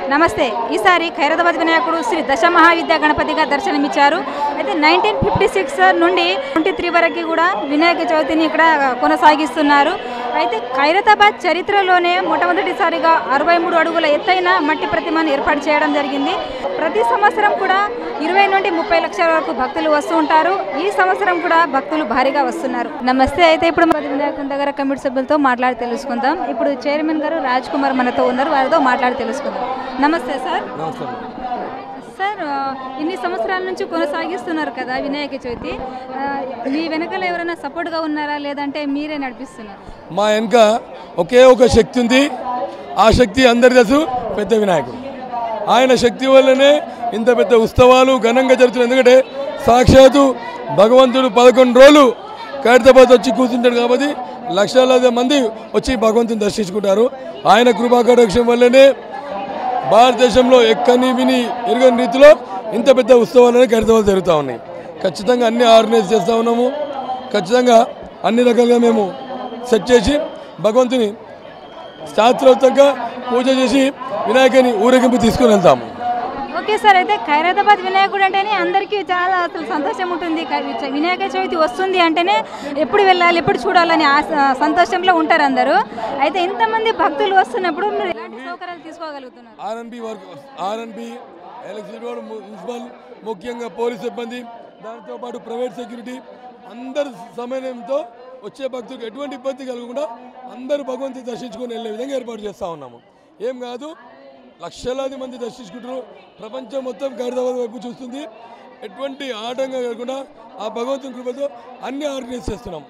నమస్తే ఈసారి ఖైరదాబాద్ వినాయకుడు శ్రీ దశ మహావిద్యా గణపతిగా దర్శనమిచ్చారు అయితే నైన్టీన్ ఫిఫ్టీ సిక్స్ నుండి ట్వంటీ త్రీ వరకు కూడా వినాయక చవితిని ఇక్కడ కొనసాగిస్తున్నారు అయితే ఖైరతాబాద్ చరిత్రలోనే మొట్టమొదటిసారిగా అరవై మూడు అడుగుల ఎత్తైన మట్టి ప్రతిమను ఏర్పాటు చేయడం జరిగింది ప్రతి సంవత్సరం కూడా ఇరవై నుండి ముప్పై లక్షల వరకు భక్తులు వస్తూ ఉంటారు ఈ సంవత్సరం కూడా భక్తులు భారీగా వస్తున్నారు నమస్తే అయితే ఇప్పుడు మన వినాయకుని దగ్గర కమిటీ సభ్యులతో మాట్లాడి తెలుసుకుందాం ఇప్పుడు చైర్మన్ గారు రాజ్ కుమార్ మనతో ఉన్నారు వారితో మాట్లాడి తెలుసుకుందాం నమస్తే సార్ నమస్కారం సార్ ఆ, ఇన్ని సంవత్సరాల నుంచి కొనసాగిస్తున్నారు కదా వినాయక చవితి ఆ, మీ వెనకాల ఎవరైనా సపోర్ట్గా ఉన్నారా లేదంటే మీరే నడిపిస్తున్నారు మా వెనుక ఒకే ఒక శక్తి ఉంది ఆ శక్తి అందరి తెలుసు పెద్ద వినాయకుడు ఆయన శక్తి వల్లనే ఇంత పెద్ద ఉత్సవాలు ఘనంగా జరుగుతున్నాయి ఎందుకంటే సాక్షాత్తు భగవంతుడు పదకొండు రోజులు ఖైరతాబాద్ వచ్చి కూర్చుంటాడు కాబట్టి లక్షలాది మంది వచ్చి భగవంతుని దర్శించుకుంటారు ఆయన కృపాకటాక్షం వల్లనే భారతదేశంలో ఎక్కని విని ఎరుగని రీతిలో ఇంత పెద్ద ఉత్సవాలను ఖైరతాబాద్ జరుగుతూ ఉన్నాయి ఖచ్చితంగా అన్ని ఆర్గనైజ్ చేస్తూ ఉన్నాము ఖచ్చితంగా అన్ని రకాలుగా మేము సెట్ చేసి భగవంతుని శాస్త్రోక్తంగా పూజ చేసి వినాయకుని ఊరేగింపు తీసుకుని వెళ్తాము ఓకే సార్ అయితే ఖైరతాబాద్ వినాయకుడు అంటేనే అందరికీ చాలా అసలు సంతోషం ఉంటుంది ఖై- వినాయక చవితి వస్తుంది అంటేనే ఎప్పుడు వెళ్ళాలి ఎప్పుడు చూడాలని ఆశ సంతోషంలో ఉంటారు అందరూ అయితే ఇంతమంది భక్తులు వస్తున్నప్పుడు మీరు ఎలాంటి సౌకర్యాలు తీసుకోగలుగుతున్నారు ఆర్ఎన్బి వర్క్ ఆర్ఎన్బి ఎలక్ట్రిసిటీ వాడు ము- మున్సిపల్ ముఖ్యంగా పోలీస్ సిబ్బంది దాంతో పాటు ప్రైవేట్ సెక్యూరిటీ అందరి సమన్వయంతో వచ్చే భక్తులకు ఎటువంటి ఇబ్బంది కలగకుండా అందరూ భగవంతుని దర్శించుకొని వెళ్ళే విధంగా ఏర్పాటు చేస్తూ ఉన్నాము ఏం కాదు లక్షలాది మంది దర్శించుకుంటారు ప్రపంచం మొత్తం ఖైరదాబాద్ వైపు చూస్తుంది ఎటువంటి ఆటంకం కాకుండా ఆ భగవంతుని కృపతో అన్ని ఆర్గనైజ్ చేస్తున్నాం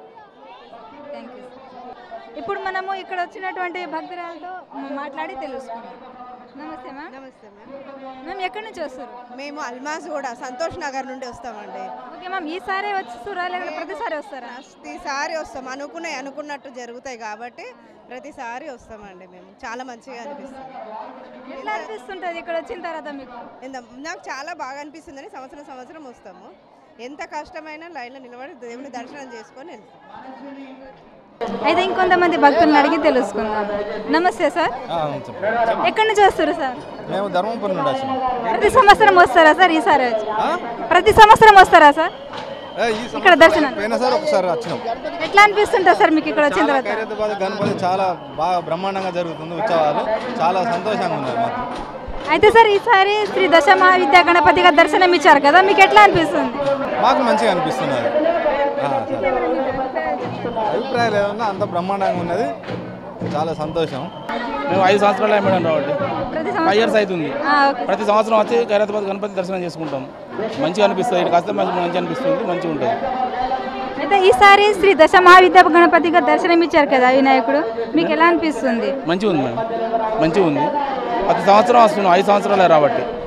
థ్యాంక్ యూ ఇప్పుడు మనము ఇక్కడ వచ్చినటువంటి భక్తురాలతో మాట్లాడి తెలుసుకుందాం నమస్తే మ్యామ్ నమస్తే మ్యామ్ మ్యామ్ ఎక్కడి నుంచి వస్తారు మేము అల్మాజ్ కూడా సంతోష్ నగర్ నుండి వస్తామండి ఓకే మ్యామ్ ఈసారి వస్తురా లేకపోతే ప్రతిసారి వస్తారా ప్రతిసారి వస్తాం అనుకున్నాయి అనుకున్నట్టు జరుగుతాయి కాబట్టి ప్రతిసారి వస్తామండి మేము చాలా మంచిగా అనిపిస్తుంది ఎట్లా అనిపిస్తుంటుంది ఇక్కడ వచ్చిన తర్వాత మీకు ఎంత- నాకు చాలా బాగా అనిపిస్తుందని సంవత్సరం సంవత్సరం వస్తాము ఎంత కష్టమైనా లైన్లో నిలబడి దేవుని దర్శనం చేసుకొని వెళ్తాం అయితే ఇంకొంతమంది భక్తులను అడిగి తెలుసుకుందాం నమస్తే సార్ ఎక్కడి నుంచి వస్తారు సార్ మేము ధర్మపురం నుండి వచ్చినాం ప్రతి సంవత్సరం వస్తారా సార్ ఈసారి వచ్చి ప్రతి సంవత్సరం వస్తారా సార్ ఏ, ఈ సంవత్సరం ఇక్కడ దర్శనం పోయినసారి ఒకసారి వచ్చినాం ఎట్లా అనిపిస్తుంటుంది సార్ మీకు ఇక్కడ వచ్చిన తర్వాత ఖైరతాబాద్ గణపతి చాలా బాగా బ్రహ్మాండంగా జరుగుతుంది ఉత్సవాలు చాలా సంతోషంగా ఉంది మాకు అయితే సార్ ఈసారి శ్రీ దశ మహావిద్యా గణపతిగా దర్శనం ఇచ్చారు కదా మీకు ఎట్లా అనిపిస్తుంది మాకు మంచిగా అనిపిస్తున్నది ఆ, సరే. అభిప్రాయాలు ఏమన్నా అంత బ్రహ్మాండంగా ఉన్నది చాలా సంతోషం మేము ఐదు సంవత్సరాలు మేడం రావట్టి ప్రతి ఫైవ్ ఇయర్స్ అవుతుంది ఆ, ఓకే ప్రతి సంవత్సరం వచ్చి ఖైరతాబాద్ గణపతి దర్శనం చేసుకుంటాం మంచిగా అనిపిస్తుంది ఇక్కడ కాస్త మంచి మంచిగా అనిపిస్తుంది మంచిగా ఉంటుంది అయితే ఈసారి శ్రీ దశ మహావిద్యా గణపతిగా దర్శనం ఇచ్చారు కదా వినాయకుడు మీకు ఎలా అనిపిస్తుంది మంచిగా ఉంది మేడం మంచిగా ఉంది ప్రతి సంవత్సరం వస్తున్నాం ఐదు సంవత్సరాలే రాబట్టి